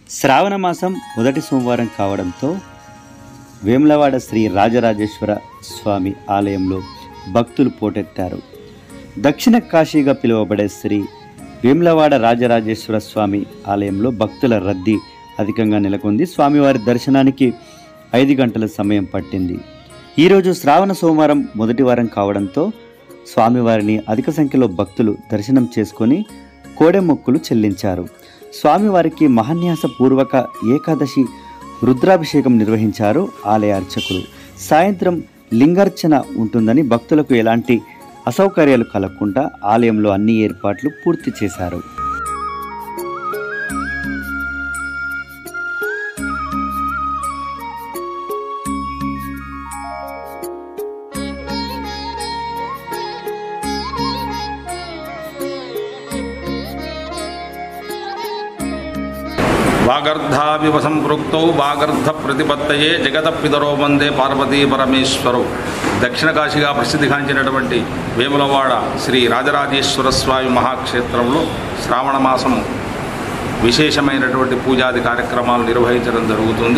శ్రావణ మాసం మొదటి సోమవారం కావడంతో వేములవాడ శ్రీ రాజరాజేశ్వర స్వామి ఆలయంలో భక్తులు పోటెత్తారు దక్షిణ కాశీగా పిలువబడే శ్రీ వేములవాడ రాజరాజేశ్వర స్వామి ఆలయంలో భక్తుల రద్దీ అధికంగా నెలకొంది స్వామివారి దర్శనానికి ఐదు గంటల సమయం పట్టింది ఈరోజు శ్రావణ సోమవారం మొదటి వారం కావడంతో స్వామివారిని అధిక సంఖ్యలో భక్తులు దర్శనం చేసుకొని కోడెమొక్కులు చెల్లించారు స్వామివారికి మహాన్యాస పూర్వక ఏకాదశి రుద్రాభిషేకం నిర్వహించారు ఆలయ అర్చకులు సాయంత్రం లింగార్చన ఉంటుందని భక్తులకు ఎలాంటి అసౌకర్యాలు కలగకుండా ఆలయంలో అన్ని ఏర్పాట్లు పూర్తి చేశారు వాగర్ధావివ సంపృక్తౌ వాగర్ధ ప్రతిపత్తయే జగత పితరో వందే పార్వతీ పరమేశ్వరౌ దక్షిణ కాశీగా ప్రసిద్ధిగాంచినటువంటి వేములవాడ శ్రీ రాజరాజేశ్వర స్వామి మహాక్షేత్రంలో శ్రావణ మాసము విశేషమైనటువంటి పూజాది కార్యక్రమాలు నిర్వహించడం జరుగుతుంది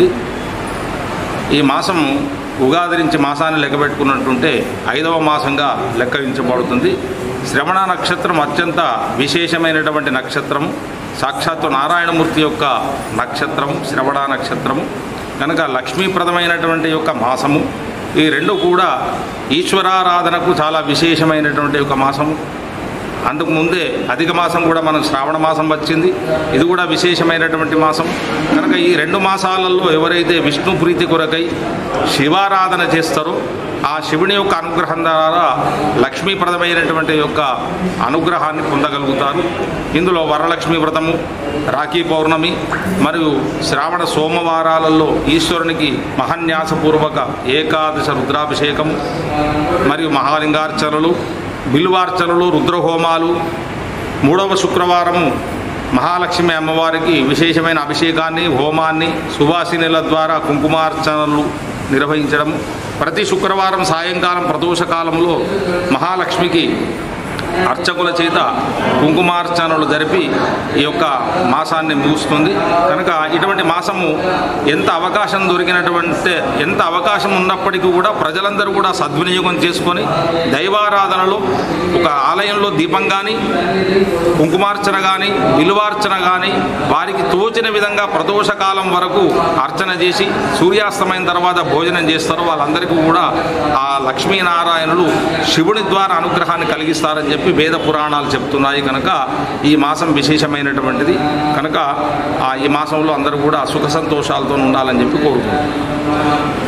ఈ మాసం ఉగాది నుంచి మాసాన్ని లెక్కబెట్టుకున్నట్టుంటే ఐదవ మాసంగా లెక్కించబడుతుంది శ్రవణ నక్షత్రం అత్యంత విశేషమైనటువంటి నక్షత్రము సాక్షాత్తు నారాయణమూర్తి యొక్క నక్షత్రము శ్రవణ నక్షత్రము కనుక లక్ష్మీప్రదమైనటువంటి యొక్క మాసము ఈ రెండు కూడా ఈశ్వరారాధనకు చాలా విశేషమైనటువంటి ఒక మాసము అందుకు ముందే అధిక మాసం కూడా మనం శ్రావణ మాసం వచ్చింది ఇది కూడా విశేషమైనటువంటి మాసం కనుక ఈ రెండు మాసాలలో ఎవరైతే విష్ణు ప్రీతి కొరకై శివారాధన చేస్తారో ఆ శివుని యొక్క అనుగ్రహం ద్వారా లక్ష్మీప్రదమైనటువంటి యొక్క అనుగ్రహాన్ని పొందగలుగుతారు ఇందులో వరలక్ష్మి వ్రతము రాఖీ పౌర్ణమి మరియు శ్రావణ సోమవారాలలో ఈశ్వరునికి మహాన్యాసపూర్వక ఏకాదశ రుద్రాభిషేకము మరియు మహాలింగార్చనలు బిల్వార్చనలు రుద్రహోమాలు మూడవ శుక్రవారము మహాలక్ష్మి అమ్మవారికి విశేషమైన అభిషేకాన్ని హోమాన్ని సువాసినుల ద్వారా కుంకుమార్చనలు నిర్వహించడం ప్రతి శుక్రవారం సాయంకాలం ప్రదోషకాలంలో మహాలక్ష్మికి అర్చకుల చేత కుంకుమార్చనలు జరిపి ఈ యొక్క మాసాన్ని ముగుస్తుంది కనుక ఇటువంటి మాసము ఎంత అవకాశం దొరికినటువంటి ఎంత అవకాశం ఉన్నప్పటికీ కూడా ప్రజలందరూ కూడా సద్వినియోగం చేసుకొని దైవారాధనలో ఒక ఆలయంలో దీపం కానీ కుంకుమార్చన కానీ విలువార్చన కానీ వారికి తోచిన విధంగా ప్రదోషకాలం వరకు అర్చన చేసి సూర్యాస్తమైన తర్వాత భోజనం చేస్తారు వాళ్ళందరికీ కూడా ఆ లక్ష్మీనారాయణులు శివుని ద్వారా అనుగ్రహాన్ని కలిగిస్తారని చెప్పి వేద పురాణాలు చెప్తున్నాయి కనుక ఈ మాసం విశేషమైనటువంటిది కనుక ఆ ఈ మాసంలో అందరూ కూడా సుఖ సంతోషాలతో ఉండాలని చెప్పి కోరుకుంటున్నాను